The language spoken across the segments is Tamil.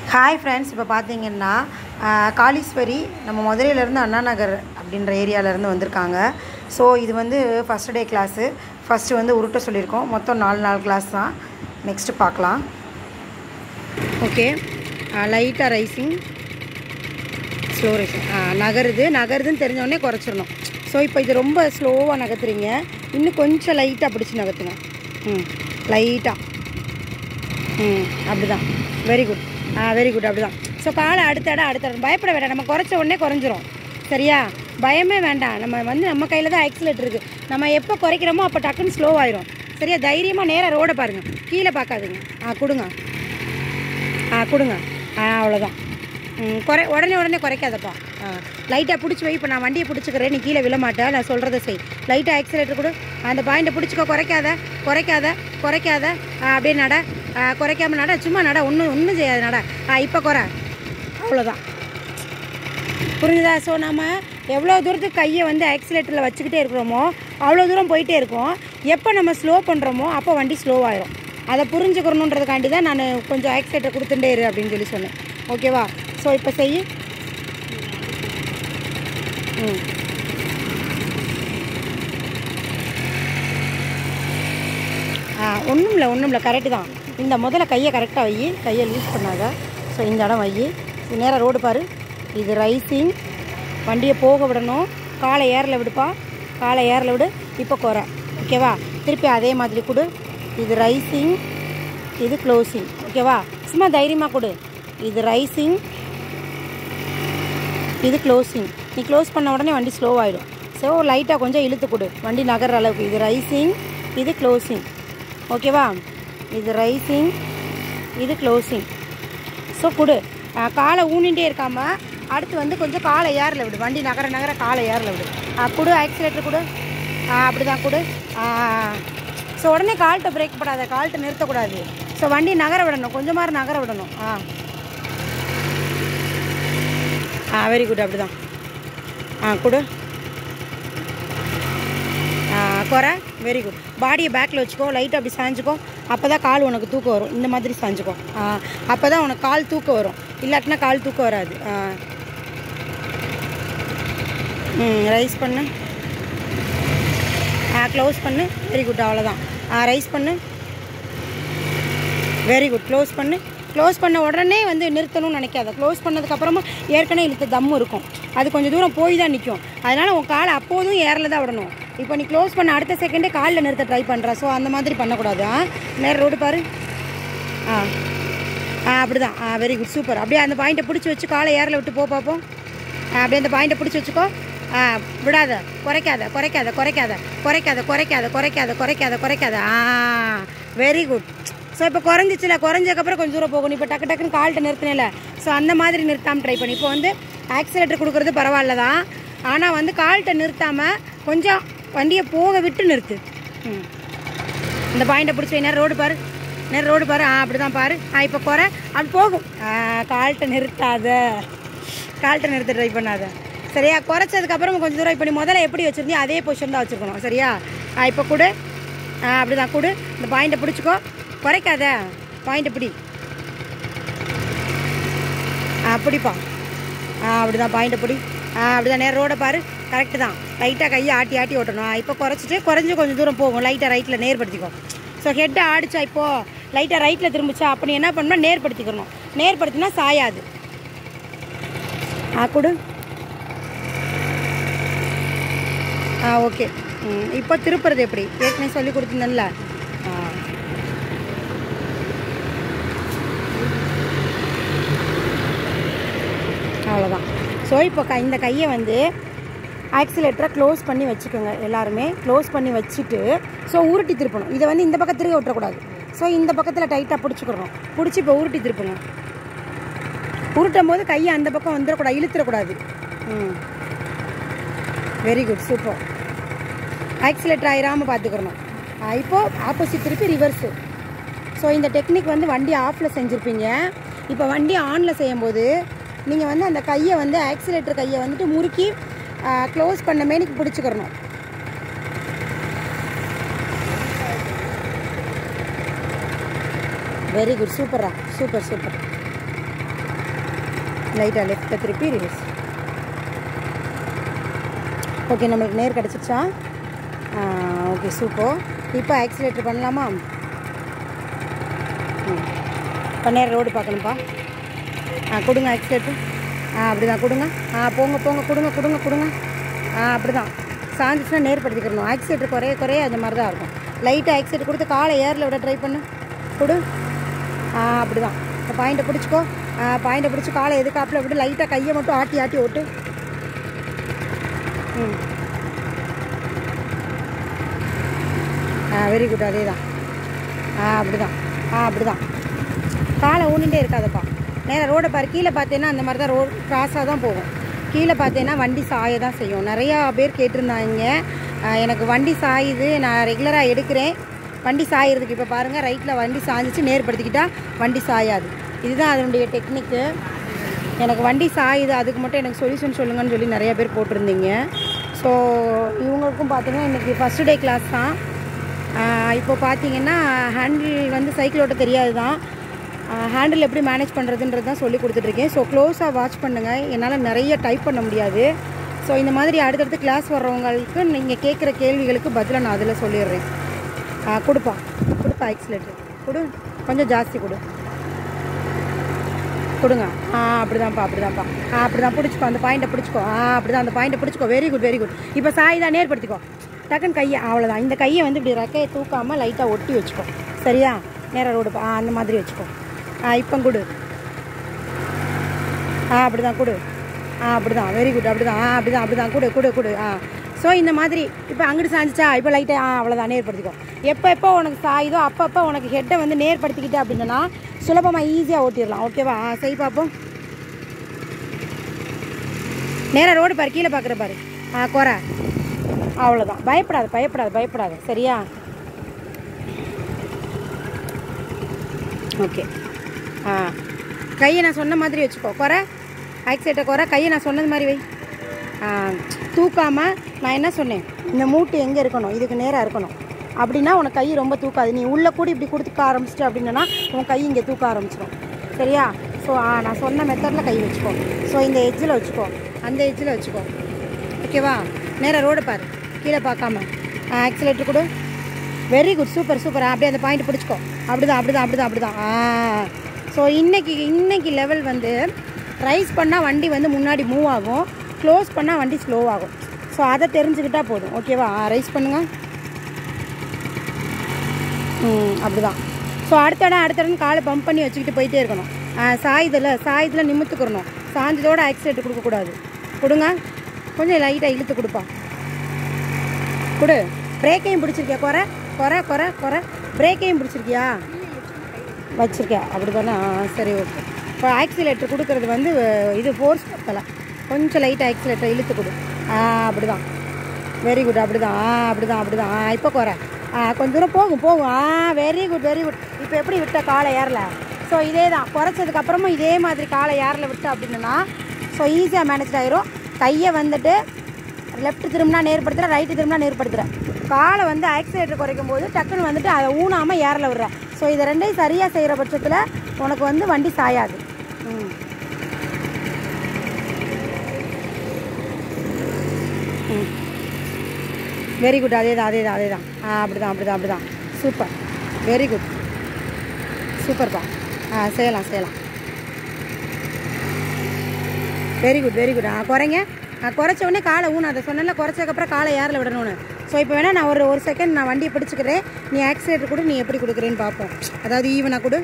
ஹாய் ஃப்ரெண்ட்ஸ் இப்போ பார்த்தீங்கன்னா ஆஹ், காளீஸ்வரி நம்ம மதுரையிலேருந்து அண்ணா நகர் அப்படின்ற ஏரியாவிலேருந்து வந்திருக்காங்க ஸோ இது வந்து ஃபஸ்ட் டே கிளாஸு ஃபஸ்ட்டு வந்து உருட்ட சொல்லியிருக்கோம் மொத்தம் நாலு நாலு கிளாஸ் தான் நெக்ஸ்ட்டு பார்க்கலாம் ஓகே லைட்டாக ரைசிங் ஸ்லோ ரைசிங் நகருது நகருதுன்னு தெரிஞ்சோடனே குறைச்சிடணும் ஸோ இப்போ இது ரொம்ப ஸ்லோவாக நகர்த்துறீங்க இன்னும் கொஞ்சம் லைட்டாக பிடிச்சி நகர்த்துங்க ம் லைட்டாக ம் அப்படிதான் வெரி குட் ஆ வெரி குட் அப்படிதான் ஸோ காலை அடுத்த இடம் அடுத்த இடம் பயப்பட வேண்டாம் நம்ம குறைச்ச உடனே குறைஞ்சிரும் சரியா பயமே வேண்டாம் நம்ம வந்து நம்ம கையில் தான் ஆக்சிலேட் இருக்குது நம்ம எப்போ குறைக்கிறோமோ அப்போ டக்குன்னு ஸ்லோ ஆயிரும் சரியா தைரியமாக நேராக ரோடை பாருங்கள் கீழே பார்க்காதீங்க ஆ கொடுங்க ஆ கொடுங்க ஆ அவ்வளோதான் ம் குறை உடனே உடனே குறைக்காதப்பா ஆ லைட்டாக பிடிச்சி வை இப்போ நான் வண்டியை பிடிச்சிக்கிறேன் நீ கீழே விழ மாட்டேன் நான் சொல்கிறத செய் லைட்டாக ஆக்சிலேட்டர் கொடு அந்த பாயிண்ட்டை பிடிச்சிக்கோ குறைக்காத குறைக்காத குறைக்காத ஆ, அப்படியே நட ஆ, குறைக்காம நட சும்மா நட ஒன்றும் ஒன்றும் செய்யாது நட ஆ இப்போ குறை அவ்வளோதான் புரிஞ்சுதா ஸோ நம்ம எவ்வளோ தூரத்துக்கு கையை வந்து ஆக்சிலேட்டரில் வச்சுக்கிட்டே இருக்கிறோமோ அவ்வளோ தூரம் போயிட்டே இருக்கோம் எப்போ நம்ம ஸ்லோ பண்ணுறோமோ அப்போ வண்டி ஸ்லோ ஆயிரும் அதை புரிஞ்சுக்கணுன்றதுக்காண்டி தான் நான் கொஞ்சம் ஆக்சிலேட்டர் கொடுத்துட்டே இரு அப்படின்னு சொல்லி சொன்னேன் ஓகேவா ஸோ இப்போ செய் ம் ஆ ஒன்றும் இல்லை ஒன்றும் இல்லை கரெக்டு தான் இந்த முதல்ல கையை கரெக்டாக வை கையை லூஸ் பண்ணாத ஸோ இந்த இடம் வை நேராக ரோடு பாரு இது ரைசிங் வண்டியை போக விடணும் காலை ஏரில் விடுப்பா காலை ஏரில் விடு இப்போ குறை ஓகேவா திருப்பி அதே மாதிரி கொடு இது ரைசிங் இது க்ளோசிங் ஓகேவா சும்மா தைரியமாக கொடு இது ரைசிங் இது க்ளோசிங் நீ க்ளோஸ் பண்ண உடனே வண்டி ஸ்லோ ஆகிடும் ஸோ லைட்டாக கொஞ்சம் இழுத்து கொடு வண்டி நகர்ற அளவுக்கு இது ரைசிங் இது க்ளோசிங் ஓகேவா இது ரைசிங் இது க்ளோசிங் ஸோ கொடு ஆ, காலை ஊனிகிட்டே இருக்காம அடுத்து வந்து கொஞ்சம் காலை ஏரில் விடு வண்டி நகர நகர காலை ஏரில் விடு ஆ, கொடு ஆக்சிலேட்டர் கொடு ஆ அப்படி தான் கொடு ஸோ உடனே கால்கிட்ட பிரேக் படாத கால்கிட்ட நிறுத்தக்கூடாது ஸோ வண்டி நகர விடணும் கொஞ்சம் மாதிரி நகர விடணும் ஆ ஆ வெரி குட் அப்படி தான் ஆ கொடு ஆ குறை வெரி குட் பாடியை பேக்கில் வச்சுக்கோ லைட்டாக அப்படி சாஞ்சுக்கோ அப்போ தான் கால் உனக்கு தூக்கம் வரும் இந்த மாதிரி சாஞ்சுக்கோ ஆ அப்போ தான் உனக்கு கால் தூக்கம் வரும் இல்லாட்டினா கால் தூக்கம் வராது ஆ ம் ரைஸ் பண்ணு ஆ க்ளோஸ் பண்ணு வெரி குட் அவ்வளோதான் ஆ ரைஸ் பண்ணு வெரி குட் க்ளோஸ் பண்ணு க்ளோஸ் பண்ண உடனே வந்து நிறுத்தணும்னு நினைக்காத க்ளோஸ் பண்ணதுக்கப்புறமா ஏற்கனவே இழுத்த தம்மு இருக்கும் அது கொஞ்சம் தூரம் போய் தான் நிற்கும் அதனால் உன் காலை அப்போதும் ஏரில் தான் விடணும் இப்போ நீ க்ளோஸ் பண்ண அடுத்த செகண்டே காலில் நிறுத்த ட்ரை பண்ணுற ஸோ அந்த மாதிரி பண்ணக்கூடாது ஆ நேரம் ரோடு பாரு ஆ ஆ அப்படி தான் ஆ வெரி குட் சூப்பர் அப்படியே அந்த பாயிண்ட்டை பிடிச்சி வச்சு காலை ஏரில் விட்டு போ பார்ப்போம் ஆ, அப்படியே அந்த பாயிண்ட்டை பிடிச்சி வச்சுக்கோ ஆ விடாத குறைக்காத குறைக்காத குறைக்காத குறைக்காத குறைக்காத குறைக்காத குறைக்காத குறைக்காத ஆ வெரி குட் ஸோ இப்போ குறைஞ்சிச்சுல குறைஞ்சதுக்கப்புறம் கொஞ்சம் தூரம் போகணும் இப்போ டக்கு டக்குன்னு கால்கிட்ட நிறுத்தினேல ஸோ அந்த மாதிரி நிறுத்தாமல் ட்ரை பண்ணி இப்போ வந்து ஆக்சிலேட்டர் கொடுக்குறது பரவாயில்ல தான் ஆனால் வந்து கால்கிட்ட நிறுத்தாமல் கொஞ்சம் வண்டியை போக விட்டு நிறுத்து ம் இந்த பாயிண்ட்டை பிடிச்சி வை நேரம் ரோடு பாரு நேரம் ரோடு பாரு ஆ அப்படி தான் பாரு ஆ இப்போ குறை அது போகும் ஆ கால்கிட்ட நிறுத்தாத கால்கிட்ட நிறுத்த ட்ரை பண்ணாத சரியா குறைச்சதுக்கப்புறம் கொஞ்சம் தூரம் இப்போ நீ முதல்ல எப்படி வச்சுருந்தியோ அதே பொசிஷன் தான் வச்சுருக்கணும் சரியா ஆ இப்போ கொடு ஆ அப்படி தான் கொடு இந்த பாயிண்ட்டை பிடிச்சிக்கோ குறைக்காத பாயிண்ட்டை பிடி ஆ பிடிப்பா ஆ அப்படி தான் பாயிண்ட்டை பிடி ஆ அப்படி தான் நேரம் ரோடை பாரு கரெக்டு தான் லைட்டாக கையை ஆட்டி ஆட்டி ஓட்டணும் இப்போ குறைச்சிட்டு குறைஞ்சி கொஞ்சம் தூரம் போகும் லைட்டாக ரைட்டில் நேர்படுத்திக்கோ ஸோ ஹெட்டை ஆடிச்சா இப்போது லைட்டாக ரைட்டில் திரும்பிச்சா அப்போ நீ என்ன பண்ணணும் நேர்படுத்திக்கணும் நேர்படுத்தினா சாயாது ஆ கொடு ஆ ஓகே ம் இப்போ திருப்புறது எப்படி ஏற்கனவே சொல்லி கொடுத்துருந்தேன்ல ஆ அவ்வளோதான் ஸோ இப்போ க இந்த கையை வந்து ஆக்சிலேட்டரை க்ளோஸ் பண்ணி வச்சுக்கோங்க எல்லாருமே க்ளோஸ் பண்ணி வச்சுட்டு ஸோ உருட்டி திருப்பணும் இதை வந்து இந்த பக்கம் திருக விட்டுறக்கூடாது ஸோ இந்த பக்கத்தில் டைட்டாக பிடிச்சிக்கிறோம் பிடிச்சி இப்போ உருட்டி திருப்புங்க உருட்டும் போது கையை அந்த பக்கம் வந்துடக்கூடாது இழுத்துடக்கூடாது ம் வெரி குட் சூப்பர் ஆக்சிலேட்டர் ஆயிராமல் பார்த்துக்கிறணும் இப்போது ஆப்போசிட் திருப்பி ரிவர்ஸு ஸோ இந்த டெக்னிக் வந்து வண்டி ஆஃபில் செஞ்சுருப்பீங்க இப்போ வண்டி ஆனில் செய்யும்போது நீங்கள் வந்து அந்த கையை வந்து ஆக்சிலேட்டர் கையை வந்துட்டு முறுக்கி க்ளோஸ் பண்ண மேனிக்கு பிடிச்சிக்கிறணும் வெரி குட் சூப்பரா சூப்பர் சூப்பர் லைட்டாக லெஃப்ட்டில் திருப்பி ரிவர்ஸ் ஓகே நம்மளுக்கு நேர் கிடச்சிருச்சா ஓகே சூப்பர் இப்போ ஆக்சிலேட்டர் பண்ணலாமா ம் இப்போ நேரம் ரோடு பார்க்கணும்ப்பா ஆ கொடுங்க ஆக்சிலேட்டர் ஆ அப்படி தான் கொடுங்க ஆ போங்க போங்க கொடுங்க கொடுங்க கொடுங்க ஆ அப்படி தான் சாஞ்சிச்சுன்னா நேர்படுத்திக்கிறணும் ஆக்சிலேட்டர் குறைய குறைய அந்த மாதிரி தான் இருக்கும் லைட்டாக ஆக்சிலேட்டர் கொடுத்து காலை ஏரில் விட ட்ரை பண்ணு கொடு ஆ அப்படி தான் இப்போ பாயிண்ட்டை பிடிச்சிக்கோ ஆ பாயிண்ட்டை பிடிச்சி காலை எதுக்காப்பில் விட்டு லைட்டாக கையை மட்டும் ஆட்டி ஆட்டி ஓட்டு ம் ஆ வெரி குட் அதே தான் ஆ அப்படி தான் ஆ அப்படி தான் காலை ஊனிட்டே இருக்காதப்பா நேராக ரோடை பாரு கீழே பார்த்தேன்னா அந்த மாதிரி தான் ரோடு கிராஸாக தான் போகும் கீழே பார்த்தேன்னா வண்டி சாய தான் செய்யும் நிறையா பேர் கேட்டிருந்தாங்க ஆ, எனக்கு வண்டி சாயுது நான் ரெகுலராக எடுக்கிறேன் வண்டி சாயறதுக்கு இப்போ பாருங்கள் ரைட்டில் வண்டி சாஞ்சிச்சு நேர்படுத்திக்கிட்டா வண்டி சாயாது இதுதான் அதனுடைய டெக்னிக்கு எனக்கு வண்டி சாயுது அதுக்கு மட்டும் எனக்கு சொல்யூஷன் சொல்லுங்கன்னு சொல்லி நிறைய பேர் போட்டிருந்தீங்க ஸோ இவங்களுக்கும் பார்த்தீங்கன்னா இன்றைக்கி ஃபஸ்ட் டே கிளாஸ் தான் ஆஹ் இப்போ பார்த்தீங்கன்னா ஹேண்டில் வந்து சைக்கிள் ஓட்ட தெரியாது தான் ஹேண்டில் எப்படி மேனேஜ் பண்ணுறதுன்றது தான் சொல்லி கொடுத்துட்ருக்கேன் ஸோ க்ளோஸாக வாட்ச் பண்ணுங்கள் என்னால் நிறைய டைப் பண்ண முடியாது ஸோ இந்த மாதிரி அடுத்தடுத்து கிளாஸ் வர்றவங்களுக்கு நீங்கள் கேட்குற கேள்விகளுக்கு பதிலாக நான் அதில் சொல்லிடுறேன் ஆ, கொடுப்பா கொடுப்பா ஆக்சிலேட்டர் கொடு கொஞ்சம் ஜாஸ்தி கொடு கொடுங்க ஆ அப்படிதான்ப்பா அப்படிதான்ப்பா ஆ அப்படிதான் பிடிச்சிக்கோ அந்த பாயிண்ட்டை பிடிச்சிக்கோ ஆ அப்படிதான் அந்த பாயிண்ட்டை பிடிச்சிக்கோ வெரி குட் வெரி குட் இப்போ சாய் தான் நேர்படுத்திக்கோ டக்குன்னு கையை அவ்வளோதான் இந்த கையை வந்து இப்படி ரெக்கையை தூக்காமல் லைட்டாக ஒட்டி வச்சுக்கோ சரியா நேராக ரோடு ஆ அந்த மாதிரி வச்சுக்கோ ஆ இப்போ கொடு ஆ அப்படிதான் கொடு ஆ அப்படிதான் வெரி குட் அப்படிதான் ஆ அப்படிதான் அப்படிதான் கொடு கொடு கொடு ஆ ஸோ இந்த மாதிரி இப்போ அங்கிட்டு சாஞ்சிச்சா இப்போ லைட்டாக ஆ அவ்வளோதான் நேர்படுத்திக்கோ எப்போ எப்போ உனக்கு சாயுதோ அப்பப்போ உனக்கு ஹெட்டை வந்து நேர்படுத்திக்கிட்ட அப்படின்னா சுலபமாக ஈஸியாக ஓட்டிடலாம் ஓகேவா ஆ செய் பார்ப்போம் நேராக ரோடு பாரு கீழே பார்க்குற பாரு ஆ குறை அவ்வளோதான் பயப்படாது பயப்படாது பயப்படாது சரியா ஓகே ஆ கையை நான் சொன்ன மாதிரி வச்சுக்கோ குறை ஆக்சிடென்ட்டை குறை கையை நான் சொன்னது மாதிரி வை ஆ தூக்காமல் நான் என்ன சொன்னேன் இந்த மூட்டு எங்கே இருக்கணும் இதுக்கு நேராக இருக்கணும் அப்படின்னா உனக்கு கை ரொம்ப தூக்காது நீ உள்ளே கூட இப்படி கொடுத்துக்க ஆரம்பிச்சிட்டு அப்படின்னா உன் கை இங்கே தூக்க ஆரம்பிச்சிடும் சரியா ஸோ நான் சொன்ன மெத்தடில் கை வச்சுக்கோ ஸோ இந்த எட்ஜில் வச்சுக்கோ அந்த எட்ஜில் வச்சுக்கோ ஓகேவா நேராக ரோடு பாரு கீழே பார்க்காம ஆக்சிலேட்டர் கொடு வெரி குட் சூப்பர் சூப்பர் அப்படியே அந்த பாயிண்ட் பிடிச்சிக்கோ அப்படிதான் அப்படிதான் அப்படிதான் அப்படிதான் ஆ ஸோ இன்னைக்கு இன்னைக்கு லெவல் வந்து ரைஸ் பண்ணால் வண்டி வந்து முன்னாடி மூவ் ஆகும் க்ளோஸ் பண்ணால் வண்டி ஸ்லோ ஆகும் ஸோ அதை தெரிஞ்சுக்கிட்டா போதும் ஓகேவா ரைஸ் பண்ணுங்க ம் அப்படிதான் ஸோ அடுத்த இடம் அடுத்த இடம் காலை பம்ப் பண்ணி வச்சுக்கிட்டு போயிட்டே இருக்கணும் ஆ, சாயுதில் சாயுதில் நிமித்துக்கிறணும் சாஞ்சதோட ஆக்சிடென்ட் கொடுக்கக்கூடாது கொடுங்க கொஞ்சம் லைட்டாக இழுத்து கொடுப்பா கொடு பிரேக்கையும் பிடிச்சிருக்கியா குறை குறை குறை குறை பிரேக்கையும் பிடிச்சிருக்கியா வச்சிருக்கியா அப்படி தானே சரி ஓகே இப்போ ஆக்சிலேட்டர் கொடுக்கறது வந்து அஹ், இது ஃபோர்ஸ் பத்தலை கொஞ்சம் லைட்டாக ஆக்சிலேட்டர் இழுத்து கொடு ஆ அப்படி தான் வெரி குட் அப்படி தான் ஆ அப்படி தான் அப்படி தான் ஆ இப்போ குறை ஆ கொஞ்ச தூரம் போகும் போகும் ஆ வெரி குட் வெரி குட் இப்போ எப்படி விட்ட காலை ஏறல ஸோ இதே தான் குறைச்சதுக்கப்புறமும் இதே மாதிரி காலை ஏறல விட்ட அப்படின்னா ஸோ ஈஸியாக மேனேஜ் ஆயிரும் கையை வந்துட்டு லெஃப்ட் திரும்பினா நேர்படுத்துகிற ரைட்டு திரும்பினா நேர்படுத்துகிற காலை வந்து ஆக்சிலேட்டர் குறைக்கும் போது டக்குன்னு வந்துட்டு அதை ஊனாமல் ஏறல விடுற ஸோ இதை ரெண்டையும் சரியாக செய்கிற பட்சத்தில் உனக்கு வந்து வண்டி சாயாது ம் ம் வெரி குட் அதே தான் அதே தான் அதே தான் ஆ அப்படி தான் அப்படி தான் அப்படி தான் சூப்பர் வெரி குட் சூப்பர்ப்பா ஆ செய்யலாம் செய்யலாம் வெரி குட் வெரி குட் ஆ குறைங்க ஆ குறைச்ச உடனே காலை ஊன அதை சொன்னல குறைச்சதுக்கப்புறம் காலை ஏரில் விடணும்னு ஸோ இப்போ வேணால் நான் ஒரு ஒரு செகண்ட் நான் வண்டியை பிடிச்சிக்கிறேன் நீ ஆக்சிலேட்டர் கொடு நீ எப்படி கொடுக்குறேன்னு பார்ப்போம் அதாவது ஈவனாக கொடு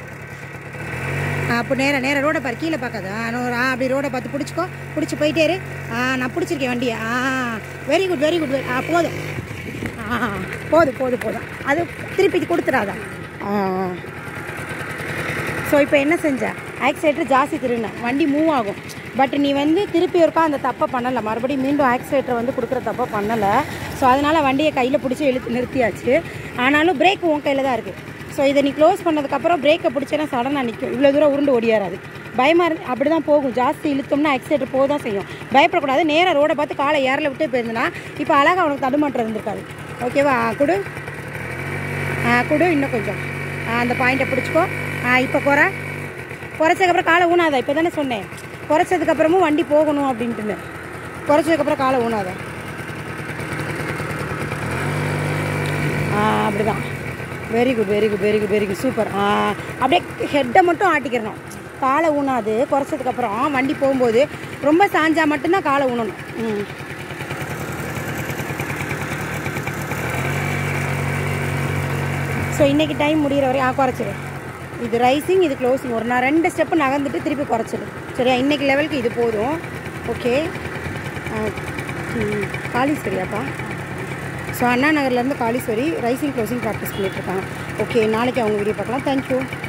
ஆ அப்போ நேராக நேராக ரோடை பாரு கீழே பார்க்காத ஆ நோ- ஆ அப்படி ரோடை பார்த்து பிடிச்சிக்கோ பிடிச்சி போயிட்டே இரு ஆ நான் பிடிச்சிருக்கேன் வண்டியை ஆ வெரி குட் வெரி குட் ஆ போதும் ஆ போதும் போதும் போதும் அது திருப்பி கொடுத்துடாத ஆ ஸோ இப்போ என்ன செஞ்ச ஆக்சிலேட்டர் ஜாஸ்தி திருண்ண வண்டி மூவ் ஆகும் பட் நீ வந்து திருப்பி ஒருக்கா அந்த தப்பை பண்ணலை மறுபடியும் மீண்டும் ஆக்சிலேட்டர் வந்து கொடுக்குற தப்பை பண்ணலை ஸோ அதனால் வண்டியை கையில் பிடிச்சி இழுத்து நிறுத்தியாச்சு ஆனாலும் பிரேக் உன் கையில் தான் இருக்குது ஸோ இதை நீ க்ளோஸ் பண்ணதுக்கப்புறம் பிரேக்கை பிடிச்சேன்னா சடனாக நிற்கும் இவ்வளோ தூரம் உருண்டு ஓடியாராது பயமாக இருந்து அப்படி தான் போகும் ஜாஸ்தி இழுத்தோம்னா ஆக்சிலேட்டர் போக தான் செய்யும் பயப்படக்கூடாது நேராக ரோடை பார்த்து காலை ஏரில் விட்டே போயிருந்தனா இப்போ அழகாக உனக்கு தடுமாற்றம் இருந்திருக்காது ஓகேவா ஆ, கொடு ஆ கொடு இன்னும் கொஞ்சம் ஆ அந்த பாயிண்ட்டை பிடிச்சிக்கோ ஆ இப்போ குறை குறைச்சதுக்கப்புறம் காலை ஊனாத இப்போ தானே சொன்னேன் குறைச்சதுக்கப்புறமும் வண்டி போகணும் அப்படின்ட்டுன்னு குறைச்சதுக்கப்புறம் காலை ஊனாத ஆ அப்படிதான் very good very good very good very good super ஆ அப்படியே ஹெட்டை மட்டும் ஆட்டிக்கிறணும் காலை ஊனாது குறைச்சதுக்கப்புறம் வண்டி போகும்போது ரொம்ப சாஞ்சா மட்டும்தான் காலை ஊனணும் ம் ஸோ இன்றைக்கி டைம் முடிகிற வரையும் ஆ குறைச்சிரு இது ரைசிங் இது க்ளோசிங் ஒரு நான் ரெண்டு ஸ்டெப்பு நகர்ந்துட்டு திருப்பி குறைச்சிடு சரியா இன்றைக்கி லெவலுக்கு இது போதும் ஓகே காளீஸ்வரியாப்பா ஸோ அண்ணா நகர்லேருந்து காளீஸ்வரி ரைசிங் க்ளோசிங் ப்ராக்டிஸ் பண்ணிகிட்ருக்காங்க ஓகே நாளைக்கு அவங்க வீடியோ பார்க்கலாம் தேங்க்யூ